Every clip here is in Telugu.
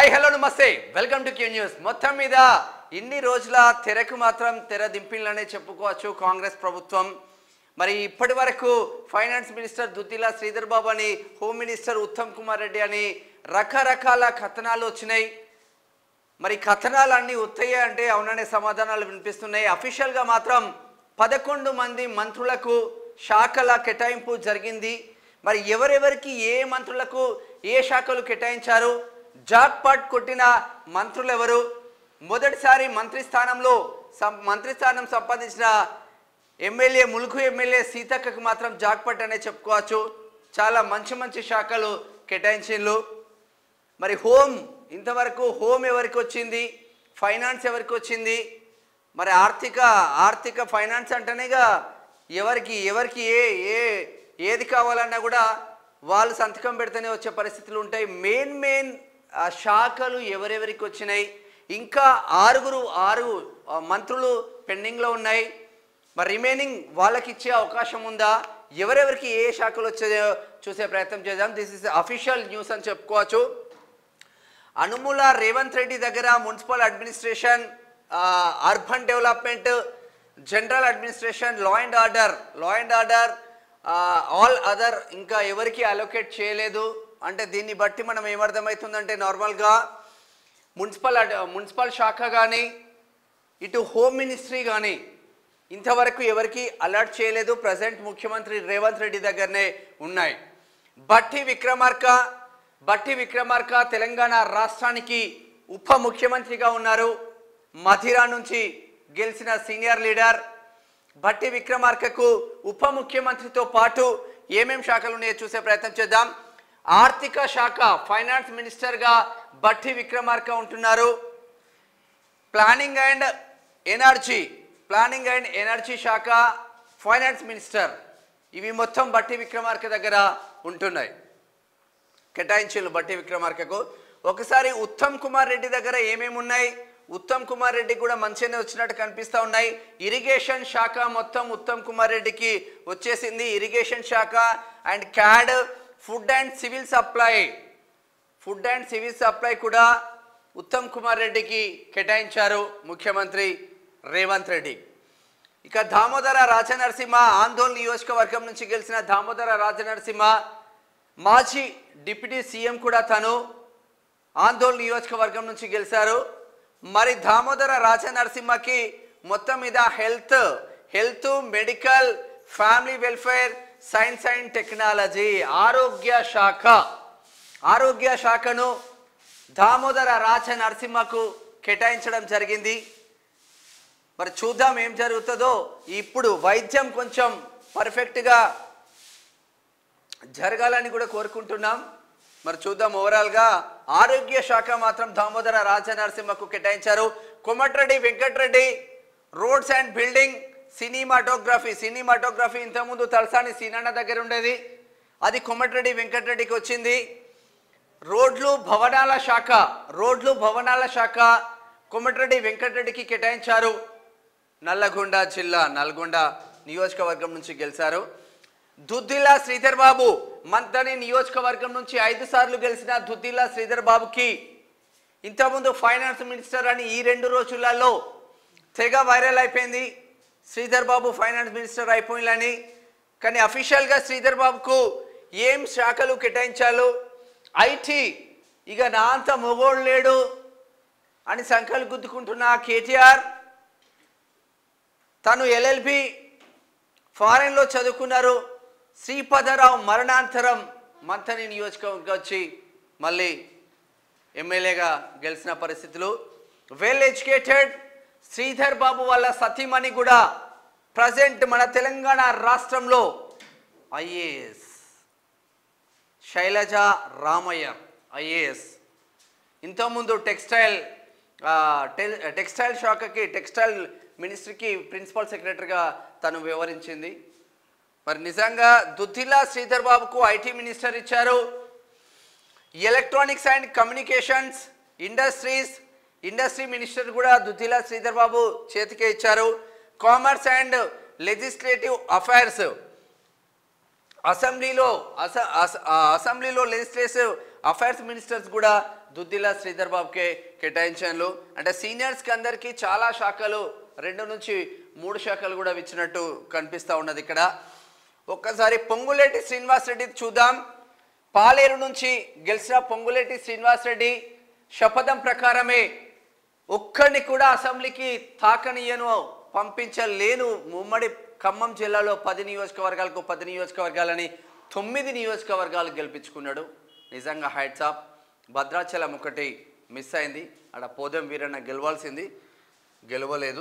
హాయ్ హలో నమస్తే వెల్కమ్ టు క్యూ న్యూస్ మొత్తం మీద ఇన్ని రోజుల తెరకు మాత్రం తెర దింపిల్లనే చెప్పుకోవచ్చు కాంగ్రెస్ ప్రభుత్వం మరి ఇప్పటి వరకు ఫైనాన్స్ మినిస్టర్ దుద్దిలా శ్రీధర్ బాబు అని హోమ్ మినిస్టర్ ఉత్తమ్ కుమార్ రెడ్డి అని రకరకాల కథనాలు వచ్చినాయి మరి కథనాలు అన్నీ ఉత్తయ్య అంటే అవుననే సమాధానాలు వినిపిస్తున్నాయి అఫీషియల్గా మాత్రం పదకొండు మంది మంత్రులకు శాఖల కేటాయింపు జరిగింది మరి ఎవరెవరికి ఏ మంత్రులకు ఏ శాఖలు కేటాయించారు జాక్ పాట్ కొట్టిన మంత్రులు ఎవరు మొదటిసారి మంత్రి స్థానంలో సం- మంత్రి స్థానం సంపాదించిన ఎమ్మెల్యే ములుగు ఎమ్మెల్యే సీతక్కకు మాత్రం జాక్పట్ అనే చెప్పుకోవచ్చు చాలా మంచి మంచి శాఖలు కేటాయించిండ్లు మరి హోమ్ ఇంతవరకు హోమ్ ఎవరికి వచ్చింది ఫైనాన్స్ ఎవరికి వచ్చింది మరి ఆర్థిక ఆర్థిక ఫైనాన్స్ అంటేనేగా ఎవరికి ఎవరికి ఏ ఏ ఏది కావాలన్నా కూడా వాళ్ళు సంతకం పెడితేనే వచ్చే పరిస్థితులు ఉంటాయి మెయిన్ మెయిన్ ఆ, శాఖలు ఎవరెవరికి వచ్చినాయి ఇంకా ఆరుగురు ఆరు ఆ, మంత్రులు పెండింగ్లో ఉన్నాయి మరి రిమైనింగ్ వాళ్ళకి ఇచ్చే అవకాశం ఉందా ఎవరెవరికి ఏ శాఖలు వచ్చాయో చూసే ప్రయత్నం చేద్దాం దిస్ ఇస్ అఫీషియల్ న్యూస్ అని చెప్పుకోవచ్చు అనుముల రేవంత్ రెడ్డి దగ్గర municipal administration uh, urban development general administration law and order law and order all other ఇంకా ఎవరికి అలొకేట్ చేయలేదు అంటే దీన్ని బట్టి మనం ఏమర్థమవుతుందంటే నార్మల్గా మున్సిపల్ అడ్- మున్సిపల్ శాఖ కానీ ఇటు హోమ్ మినిస్ట్రీ కానీ ఇంతవరకు ఎవరికి అలర్ట్ చేయలేదు ప్రజెంట్ ముఖ్యమంత్రి రేవంత్ రెడ్డి దగ్గరనే ఉన్నాయి బట్టి విక్రమార్క బట్టి విక్రమార్క తెలంగాణ రాష్ట్రానికి ఉప ముఖ్యమంత్రిగా ఉన్నారు మధిరా నుంచి గెలిచిన సీనియర్ లీడర్ బట్టి విక్రమార్కకు ఉప ముఖ్యమంత్రితో పాటు ఏమేం శాఖలు ఉన్నాయో చూసే ప్రయత్నం చేద్దాం ఆర్థిక శాఖ ఫైనాన్స్ మినిస్టర్గా బట్టి విక్రమార్క ఉంటున్నారు planning and energy planning and energy శాఖ ఫైనాన్స్ మినిస్టర్ ఇవి మొత్తం బట్టి విక్రమార్క దగ్గర ఉంటున్నాయి కేటాయించారు బట్టి విక్రమార్కకు ఒకసారి ఉత్తమ్ కుమార్ రెడ్డి దగ్గర ఏమేమి ఉన్నాయి ఉత్తమ్ కుమార్ రెడ్డి కూడా మంచిగానే వచ్చినట్టు కనిపిస్తూ ఉన్నాయి ఇరిగేషన్ శాఖ మొత్తం ఉత్తమ్ కుమార్ రెడ్డికి వచ్చేసింది ఇరిగేషన్ శాఖ and CAD food and civil supply food and civil supply కూడా ఉత్తమ్ కుమార్ రెడ్డికి కేటాయించారు ముఖ్యమంత్రి రేవంత్ రెడ్డి ఇక దామోదర రాజనరసింహ ఆందోళన నియోజకవర్గం నుంచి గెలిచిన దామోదర రాజనరసింహ మాజీ డిప్యూటీ సీఎం కూడా తను ఆందోళన నియోజకవర్గం నుంచి గెలిచారు మరి దామోదర రాజనరసింహకి మొత్తం మీద health health medical family welfare science and technology ఆరోగ్య శాఖ ఆరోగ్య శాఖను దామోదర రాజ నరసింహకు కేటాయించడం జరిగింది మరి చూద్దాం ఏం జరుగుతుందో ఇప్పుడు వైద్యం కొంచెం పర్ఫెక్ట్గా జరగాలని కూడా కోరుకుంటున్నాం మరి చూద్దాం ఓవరాల్గా ఆరోగ్య శాఖ మాత్రం దామోదర రాజ నరసింహకు కేటాయించారు Komatireddy Venkatreddy roads and building cinematography cinematography ఇంతకుముందు తలసాని సీనన్న దగ్గర ఉండేది అది కొమటిరెడ్డి వెంకటరెడ్డికి వచ్చింది రోడ్లు భవనాల శాఖ రోడ్లు భవనాల శాఖ కొమటిరెడ్డి వెంకటరెడ్డికి కేటాయించారు నల్లగొండ జిల్లా నల్గొండ నియోజకవర్గం నుంచి గెలిచారు దుద్దిల్లా శ్రీధర్ బాబు మంతని నియోజకవర్గం నుంచి ఐదు సార్లు గెలిచిన దుద్దిల్లా శ్రీధర్ బాబుకి ఇంతకుముందు ఫైనాన్స్ మినిస్టర్ అని ఈ రెండు రోజులలో తెగ వైరల్ అయిపోయింది శ్రీధర్ బాబు ఫైనాన్స్ మినిస్టర్ అయిపోయిందని కానీ అఫీషియల్గా శ్రీధర్ బాబుకు ఏం శాఖలు కేటాయించాలో ఐటీ ఇక నా అంత మొగోడు లేడు అని సంఖ్యలు గుద్దుకుంటున్న కేటీఆర్ తను ఎల్ఎల్బి ఫారెన్లో చదువుకున్నారు శ్రీపదరావు మరణాంతరం మంథని నియోజకవర్గం వచ్చి మళ్ళీ ఎమ్మెల్యేగా గెలిచిన పరిస్థితులు వెల్ ఎడ్యుకేటెడ్ శ్రీధర్ బాబు వాళ్ళ సతీమణి కూడా ప్రజెంట్ మన తెలంగాణ రాష్ట్రంలో ఐఏఎస్ శైలజ రామయ్య ఐఏఎస్ ఇంతకుముందు టెక్స్టైల్ ఆ, టె- టెక్స్టైల్ శాఖకి టెక్స్టైల్ మినిస్ట్రీకి ప్రిన్సిపల్ సెక్రటరీగా తను వివరించింది మరి నిజంగా దుద్దిల్లా శ్రీధర్ బాబుకు ఐటీ మినిస్టర్ ఇచ్చారు electronics and communications industries industry minister కూడా దుద్దిల్లా శ్రీధర్ బాబు చేతికే ఇచ్చారు కామర్స్ అండ్ లెజిస్లేటివ్ అఫైర్స్ అసెంబ్లీలో అస అస- ఆ అసెంబ్లీలో లెజిస్లేటివ్ అఫైర్స్ మినిస్టర్స్ కూడా దుద్దిల శ్రీధర్ బాబుకే కేటాయించాను అంటే సీనియర్స్కి అందరికీ చాలా శాఖలు రెండు నుంచి మూడు శాఖలు కూడా ఇచ్చినట్టు కనిపిస్తూ ఉన్నది ఇక్కడ ఒక్కసారి పొంగులేటి శ్రీనివాస్ రెడ్డి చూద్దాం పాలేరు నుంచి గెలిచిన పొంగులేటి శ్రీనివాస్ రెడ్డి శపథం ప్రకారమే ఒక్కడిని కూడా అసెంబ్లీకి తాకనియను పంపించలేను ఉమ్మడి ఖమ్మం జిల్లాలో పది నియోజకవర్గాలకు పది నియోజకవర్గాలని తొమ్మిది నియోజకవర్గాలు గెలిపించుకున్నాడు నిజంగా హైట్స్ ఆఫ్ భద్రాచలం ఒకటి మిస్ అయింది ఆడ పోదం వీరన్న గెలవాల్సింది గెలవలేదు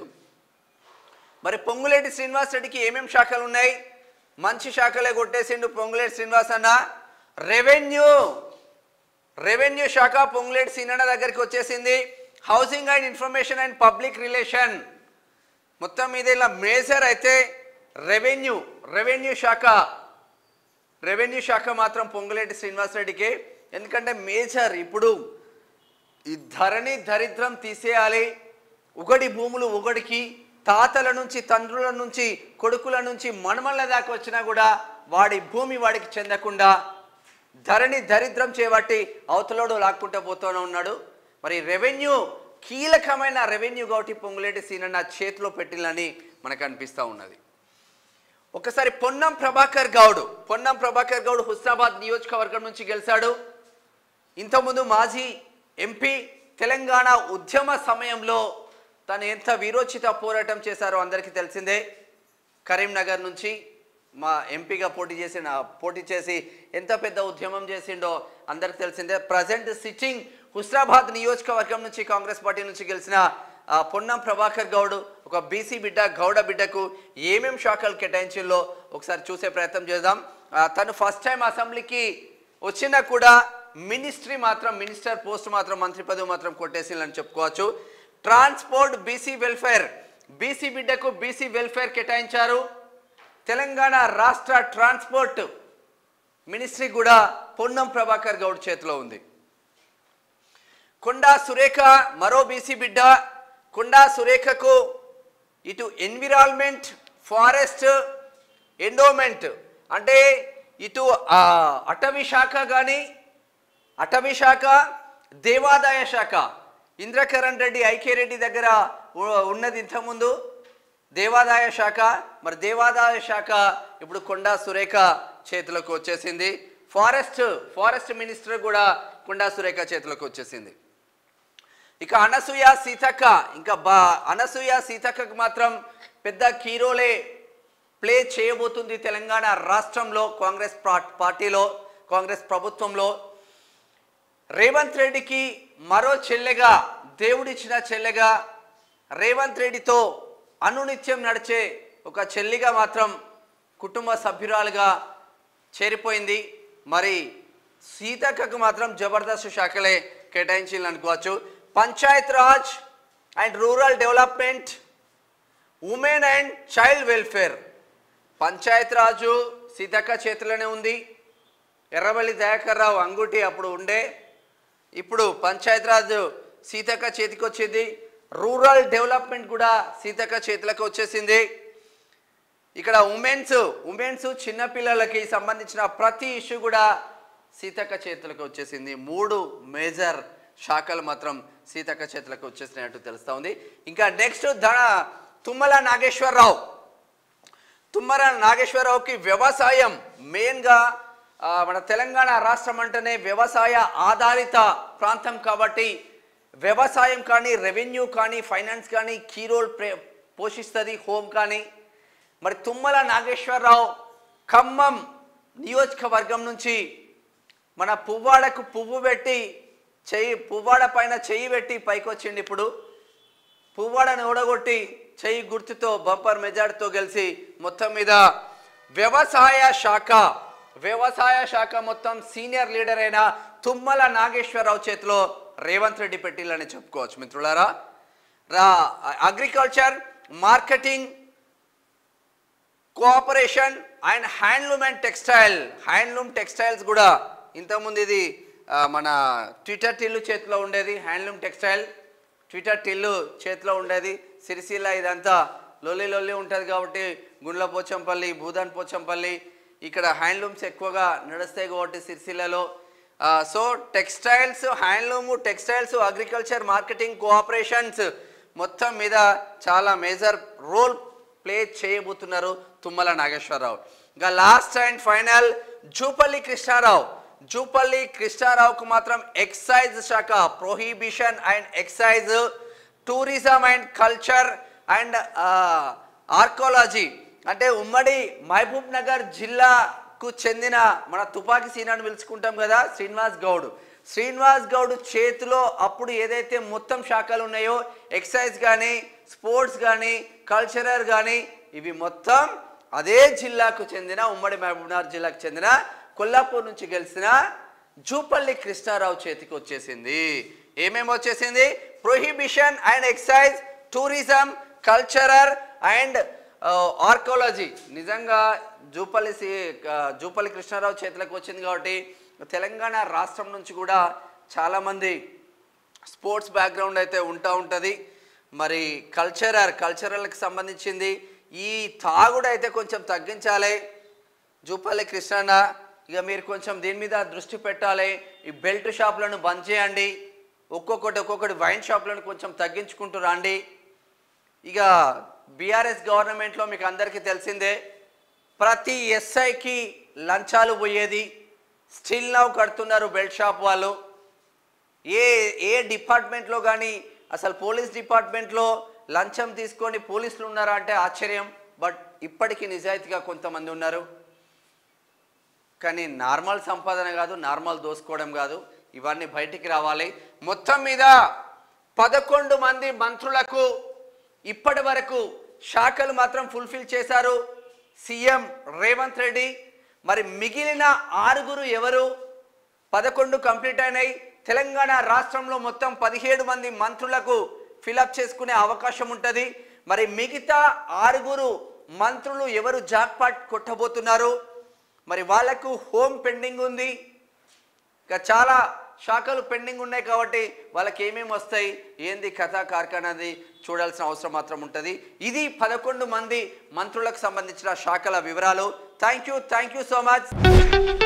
మరి పొంగులేటి శ్రీనివాస్ రెడ్డికి ఏమేం శాఖలు ఉన్నాయి మంచి శాఖలే కొట్టేసిండు పొంగులేటి శ్రీనివాస్ అన్న రెవెన్యూ రెవెన్యూ శాఖ పొంగులేటి సీనన్న దగ్గరికి వచ్చేసింది housing and information and public relation మొత్తం మీద ఇలా మేజర్ అయితే రెవెన్యూ రెవెన్యూ శాఖ రెవెన్యూ శాఖ మాత్రం పొంగులేటి శ్రీనివాస్ రెడ్డికి ఎందుకంటే మేజర్ ఇప్పుడు ఈ ధరణి దరిద్రం తీసేయాలి ఒకటి భూములు ఒకటికి తాతల నుంచి తండ్రుల నుంచి కొడుకుల నుంచి మణమళ్ళ దాకా వచ్చినా కూడా వాడి భూమి వాడికి చెందకుండా ధరణి దరిద్రం చేపట్టి అవతలోడు లాక్కుంటూ పోతూనే ఉన్నాడు మరి రెవెన్యూ కీలకమైన రెవెన్యూ కాబట్టి పొంగులేటి సీనన్న చేతిలో పెట్టిలని మనకు అనిపిస్తూ ఉన్నది ఒకసారి పొన్నం ప్రభాకర్ గౌడ్ పొన్నం ప్రభాకర్ గౌడ్ హుస్నాబాద్ నియోజకవర్గం నుంచి గెలిచాడు ఇంతకుముందు మాజీ ఎంపీ తెలంగాణ ఉద్యమ సమయంలో తను ఎంత వీరోచిత పోరాటం చేశారో అందరికీ తెలిసిందే కరీంనగర్ నుంచి మా ఎంపీగా పోటీ చేసిన పోటీ చేసి ఎంత పెద్ద ఉద్యమం చేసిండో అందరికి తెలిసిందే ప్రజెంట్ సిట్టింగ్ హుస్నాబాద్ నియోజకవర్గం నుంచి కాంగ్రెస్ పార్టీ నుంచి గెలిచిన ఆ, పొన్నం ప్రభాకర్ గౌడ్ ఒక బీసీ బిడ్డ గౌడ బిడ్డకు ఏమేం శాఖలు కేటాయించిందో ఒకసారి చూసే ప్రయత్నం చేద్దాం ఆ, తను ఫస్ట్ టైం అసెంబ్లీకి వచ్చినా కూడా మినిస్ట్రీ మాత్రం మినిస్టర్ పోస్ట్ మాత్రం మంత్రి పదవి మాత్రం కొట్టేసిందని చెప్పుకోవచ్చు ట్రాన్స్పోర్ట్ బీసీ వెల్ఫేర్ బీసీ బిడ్డకు బీసీ వెల్ఫేర్ కేటాయించారు తెలంగాణ రాష్ట్ర ట్రాన్స్పోర్ట్ మినిస్ట్రీ కూడా పొన్నం ప్రభాకర్ గౌడ్ చేతిలో ఉంది కొండా సురేఖ మరో బీసీ బిడ్డ కొండా సురేఖకు ఇటు ఎన్విరాన్మెంట్ ఫారెస్ట్ ఎండోమెంట్ అంటే ఇటు ఆ, అటవీ శాఖ కానీ అటవీ శాఖ దేవాదాయ శాఖ ఇంద్రకరణ్ రెడ్డి ఐకే రెడ్డి దగ్గర ఉ- ఉన్నది ఇంతకుముందు దేవాదాయ శాఖ మరి దేవాదాయ శాఖ ఇప్పుడు కొండా సురేఖ చేతిలోకి వచ్చేసింది ఫారెస్ట్ ఫారెస్ట్ మినిస్టర్ కూడా కొండా సురేఖ చేతిలోకి వచ్చేసింది ఇక అనసూయ సీతక్క ఇంకా బా అనసూయ సీతక్కకు మాత్రం పెద్ద కీరోలే ప్లే చేయబోతుంది తెలంగాణ రాష్ట్రంలో కాంగ్రెస్ పా- పార్టీలో కాంగ్రెస్ ప్రభుత్వంలో రేవంత్ రెడ్డికి మరో చెల్లెగా దేవుడిచ్చిన చెల్లెగా రేవంత్ రెడ్డితో అనునిత్యం నడిచే ఒక చెల్లిగా మాత్రం కుటుంబ సభ్యురాలుగా చేరిపోయింది మరి సీతక్కకు మాత్రం జబర్దస్త్ శాఖలే కేటాయించాలని అనుకోవచ్చు panchayat raj and rural development women and child welfare panchayat raj Seethakka చేతిలోనే ఉంది ఎర్రబల్లి దయాకర్ రావు అంగుటి అప్పుడు ఉండే ఇప్పుడు పంచాయత్ రాజ్ సీతక్క చేతికి వచ్చింది రూరల్ డెవలప్మెంట్ కూడా సీతక్క చేతులకు వచ్చేసింది ఇక్కడ ఉమెన్స్ ఉమెన్స్ చిన్నపిల్లలకి సంబంధించిన ప్రతి ఇష్యూ కూడా సీతక్క చేతులకు వచ్చేసింది మూడు మేజర్ శాఖలు మాత్రం సీతక్క చేతులకు వచ్చేసినట్టు తెలుస్తూ ఉంది ఇంకా నెక్స్ట్ ధన తుమ్మల నాగేశ్వరరావు తుమ్మల నాగేశ్వరరావుకి వ్యవసాయం మెయిన్గా ఆ, మన తెలంగాణ రాష్ట్రం అంటేనే వ్యవసాయ ఆధారిత ప్రాంతం కాబట్టి వ్యవసాయం కానీ రెవెన్యూ కానీ ఫైనాన్స్ కానీ కీ రోల్ ప్రే పోషిస్తుంది హోమ్ కానీ మరి తుమ్మల నాగేశ్వరరావు ఖమ్మం నియోజకవర్గం నుంచి మన పువ్వాడకు పువ్వు పెట్టి చెయ్యి పువ్వాడ పైన చెయ్యి పెట్టి పైకి వచ్చిండు ఇప్పుడు పువ్వాడని ఓడగొట్టి చెయ్యి గుర్తుతో బంపర్ మెజార్టీతో గెలిచి మొత్తం మీద వ్యవసాయ శాఖ వ్యవసాయ శాఖ మొత్తం సీనియర్ లీడర్ అయిన తుమ్మల నాగేశ్వరరావు చేతిలో రేవంత్ రెడ్డి పెట్టిల్లని చెప్పుకోవచ్చు మిత్రులారా రా agriculture marketing cooperation and handloom and textile handloom textiles కూడా ఇంతకుముందు ఇది ఆ, మన ట్విట్టర్ టిల్లు చేతిలో ఉండేది హ్యాండ్లూమ్ టెక్స్టైల్ ట్విట్టర్ టిల్లు చేతిలో ఉండేది సిరిసిల్ల ఇదంతా లొల్లి లొల్లి ఉంటుంది కాబట్టి గుండ్ల పోచంపల్లి భూదాన్ పోచంపల్లి ఇక్కడ హ్యాండ్లూమ్స్ ఎక్కువగా నడుస్తాయి కాబట్టి సిరిసిల్లలో so textiles handloom textiles agriculture marketing cooperations మొత్తం మీద చాలా మేజర్ రోల్ ప్లే చేయబోతున్నారు తుమ్మల నాగేశ్వరరావు ఇంకా last and final Jupalli Krishna Rao Jupalli కృష్ణారావుకు మాత్రం ఎక్సైజ్ శాఖ prohibition and excise tourism and culture and archaeology అంటే ఉమ్మడి మహబూబ్ నగర్ జిల్లాకు చెందిన మన తుపాకీ సీనాను పిలుచుకుంటాం కదా శ్రీనివాస్ గౌడ్ శ్రీనివాస్ గౌడ్ చేతిలో అప్పుడు ఏదైతే మొత్తం శాఖలు ఉన్నాయో ఎక్సైజ్ కానీ స్పోర్ట్స్ కానీ కల్చరల్ కానీ ఇవి మొత్తం అదే జిల్లాకు చెందిన ఉమ్మడి మహబూబ్నగర్ జిల్లాకు చెందిన కొల్లాపూర్ నుంచి గెలిచిన జూపల్లి కృష్ణారావు చేతికి వచ్చేసింది ఏమేమి వచ్చేసింది prohibition and excise tourism cultural and archaeology నిజంగా జూపల్లి సి- ఆ, జూపల్లి కృష్ణారావు చేతులకు వచ్చింది కాబట్టి తెలంగాణ రాష్ట్రం నుంచి కూడా చాలామంది స్పోర్ట్స్ బ్యాక్గ్రౌండ్ అయితే ఉంటా ఉంటుంది మరి కల్చరల్ కల్చరల్కి సంబంధించింది ఈ తాగుడు అయితే కొంచెం తగ్గించాలి జూపల్లి కృష్ణన్న ఇక మీరు కొంచెం దీని మీద దృష్టి పెట్టాలి ఈ బెల్ట్ షాపులను బంద్ చేయండి ఒక్కొక్కటి ఒక్కొక్కటి వైన్ షాపులను కొంచెం తగ్గించుకుంటూ రండి ఇక బీఆర్ఎస్ గవర్నమెంట్లో మీకు అందరికీ తెలిసిందే ప్రతి ఎస్ఐకి లంచాలు పోయేది స్టిల్ నవ్ కడుతున్నారు బెల్ట్ షాప్ వాళ్ళు ఏ ఏ డిపార్ట్మెంట్లో కానీ అసలు పోలీస్ డిపార్ట్మెంట్లో లంచం తీసుకొని పోలీసులు ఉన్నారా అంటే ఆశ్చర్యం బట్ ఇప్పటికీ నిజాయితీగా కొంతమంది ఉన్నారు కానీ నార్మల్ సంపాదన కాదు నార్మల్ దోసుకోవడం కాదు ఇవన్నీ బయటికి రావాలి మొత్తం మీద పదకొండు మంది మంత్రులకు ఇప్పటి వరకు శాఖలు మాత్రం ఫుల్ఫిల్ చేశారు సీఎం రేవంత్ రెడ్డి మరి మిగిలిన ఆరుగురు ఎవరు పదకొండు కంప్లీట్ అయినాయి తెలంగాణ రాష్ట్రంలో మొత్తం పదిహేడు మంది మంత్రులకు ఫిలప్ చేసుకునే అవకాశం ఉంటుంది మరి మిగతా ఆరుగురు మంత్రులు ఎవరు జాక్పాట్ కొట్టబోతున్నారు మరి వాళ్లకు హోమ్ పెండింగ్ ఉంది ఇంకా చాలా శాఖలు పెండింగ్ ఉన్నాయి కాబట్టి వాళ్ళకి ఏమేమి వస్తాయి ఏంది కథా కార్ఖానాది చూడాల్సిన అవసరం మాత్రం ఉంటుంది ఇది పదకొండు మంది మంత్రులకు సంబంధించిన శాఖల వివరాలు thank you thank you so much